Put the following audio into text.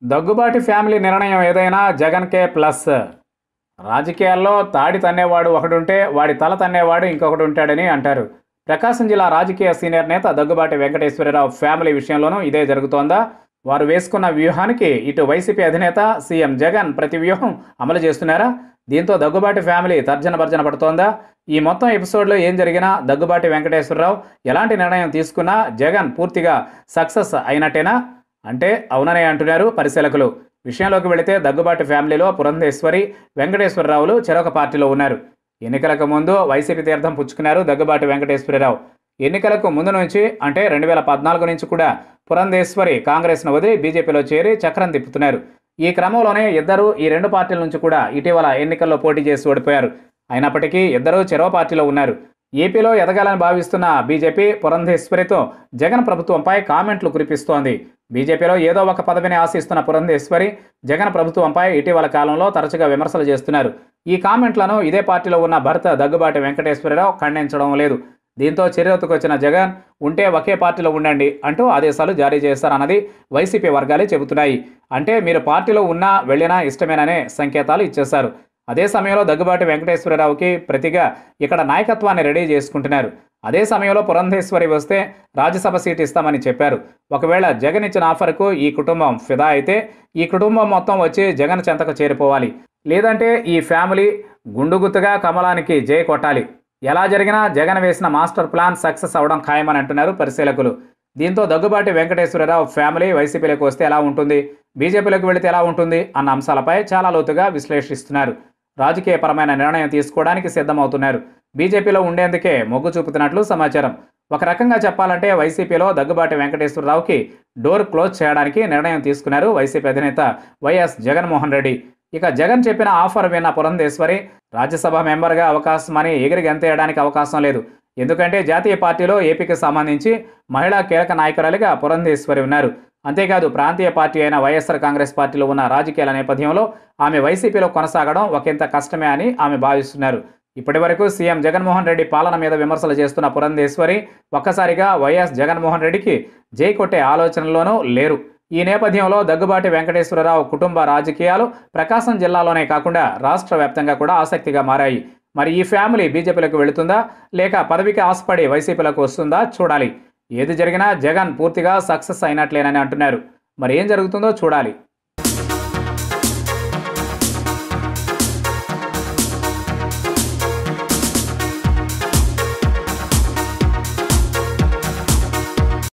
Daggubati family నిర్ణయం ఏదైనా జగన్కే plus రాజకీయాల్లో తాడి తన్నేవాడు ఒకడుంటే వాడి తల తన్నేవాడు ఇంకొకటి ఉంటాడని అంటారు ప్రకాశం జిల్లా రాజకీయ సీనియర్ నేత దగ్గుబాటి వెంకటేశ్వరరావు ఫ్యామిలీ విషయంలోనూ ఇదే జరుగుతోందా వారు వేసుకున్న వ్యూహానికి ఇటు వైసీపీ అధినేత సీఎం జగన్ ప్రతి వ్యూహం అమలు చేస్తున్నారా దీంతో దగ్గుబాటి ఫ్యామిలీ తర్జన భర్జన పడుతోందా ఈ మొత్తం ఎపిసోడ్లో ఏం జరిగినా దగ్గుబాటి వెంకటేశ్వరరావు ఎలాంటి నిర్ణయం తీసుకున్నా జగన్ పూర్తిగా సక్సెస్ అయినట్టేనా అంటే అవుననే అంటున్నారు పరిశీలకులు విషయంలోకి వెళితే దగ్గుబాటి ఫ్యామిలీలో పురంధేశ్వరి వెంకటేశ్వరరావులు చెరొక పార్టీలో ఉన్నారు ఎన్నికలకు ముందు వైసీపీ తీర్థం పుచ్చుకున్నారు దగ్గుబాటి వెంకటేశ్వరరావు ఎన్నికలకు ముందు నుంచి అంటే రెండు వేల పద్నాలుగు నుంచి కూడా పురంధేశ్వరి కాంగ్రెస్ను వదిలి బీజేపీలో చేరి చక్రం తిప్పుతున్నారు ఈ క్రమంలోనే ఇద్దరు ఈ రెండు పార్టీల నుంచి కూడా ఇటీవల ఎన్నికల్లో పోటీ చేసి ఓడిపోయారు అయినప్పటికీ ఇద్దరూ చెరో పార్టీలో ఉన్నారు ఏపీలో ఎదగాలని భావిస్తున్న బీజేపీ పురంధేశ్వరితో జగన్ ప్రభుత్వంపై కామెంట్లు కురిపిస్తోంది బీజేపీలో ఏదో ఒక పదవిని ఆశిస్తున్న పురంధేశ్వరి జగన్ ప్రభుత్వంపై ఇటీవల కాలంలో తరచుగా విమర్శలు చేస్తున్నారు ఈ కామెంట్లను ఇదే పార్టీలో ఉన్న భర్త దగ్గుబాటి వెంకటేశ్వరరావు ఖండించడం లేదు దీంతో చర్యతకొచ్చిన జగన్ ఉంటే ఒకే పార్టీలో ఉండండి అంటూ ఆదేశాలు జారీ చేశారన్నది వైసీపీ వర్గాలే చెబుతున్నాయి అంటే మీరు పార్టీలో ఉన్నా వెళ్ళినా ఇష్టమేననే సంకేతాలు ఇచ్చేశారు అదే సమయంలో దగ్గుబాటి వెంకటేశ్వరరావుకి ప్రతిగా ఇక్కడ నాయకత్వాన్ని రెడీ చేసుకుంటున్నారు అదే సమయంలో పురంధేశ్వరి వస్తే రాజ్యసభ సీట్ ఇస్తామని చెప్పారు ఒకవేళ జగన్ ఇచ్చిన ఆఫర్కు ఈ కుటుంబం ఫిదా అయితే ఈ కుటుంబం మొత్తం వచ్చి జగన్ చెంతకు చేరిపోవాలి లేదంటే ఈ ఫ్యామిలీ గుండుగుత్తుగా కమలానికి జై కొట్టాలి ఎలా జరిగినా జగన్ వేసిన మాస్టర్ ప్లాన్ సక్సెస్ అవడం ఖాయమని అంటున్నారు పరిశీలకులు దీంతో దగ్గుబాటి వెంకటేశ్వరరావు ఫ్యామిలీ వైసీపీలోకి వస్తే ఎలా ఉంటుంది బీజేపీలోకి వెళితే ఎలా ఉంటుంది అన్న అంశాలపై చాలా లోతుగా విశ్లేషిస్తున్నారు రాజకీయపరమైన నిర్ణయం తీసుకోవడానికి సిద్ధమవుతున్నారు బీజేపీలో ఉండేందుకే మొగ్గు చూపుతున్నట్లు సమాచారం ఒక రకంగా చెప్పాలంటే వైసీపీలో దగ్గుబాటి వెంకటేశ్వరరావుకి డోర్ క్లోజ్ చేయడానికి నిర్ణయం తీసుకున్నారు వైసీపీ అధినేత వైఎస్ జగన్మోహన్ రెడ్డి ఇక జగన్ చెప్పిన ఆఫర్ విన్న పురంధేశ్వరి రాజ్యసభ మెంబర్గా అవకాశమని ఎగిరి గంతేయడానికి అవకాశం లేదు ఎందుకంటే జాతీయ పార్టీలో ఏపీకి సంబంధించి మహిళా కీలక నాయకురాలిగా పురంధేశ్వరి ఉన్నారు అంతేకాదు ప్రాంతీయ పార్టీ అయిన వైఎస్ఆర్ కాంగ్రెస్ పార్టీలో ఉన్న రాజకీయాల నేపథ్యంలో ఆమె వైసీపీలో కొనసాగడం ఒకంత కష్టమే అని ఆమె భావిస్తున్నారు ఇప్పటి వరకు సీఎం జగన్మోహన్ రెడ్డి పాలన మీద విమర్శలు చేస్తున్న పురంధేశ్వరి ఒక్కసారిగా వైఎస్ జగన్మోహన్ రెడ్డికి జై కొట్టే ఆలోచనలోనూ లేరు ఈ నేపథ్యంలో దగ్గుబాటి వెంకటేశ్వరరావు కుటుంబ రాజకీయాలు ప్రకాశం జిల్లాలోనే కాకుండా రాష్ట్ర వ్యాప్తంగా కూడా ఆసక్తిగా మారాయి మరి ఈ ఫ్యామిలీ బీజేపీలోకి వెళుతుందా లేక పదవికి ఆశపడి వైసీపీలోకి వస్తుందా చూడాలి ఏది జరిగినా జగన్ పూర్తిగా సక్సెస్ అయినట్లేనని అంటున్నారు మరి ఏం జరుగుతుందో చూడాలి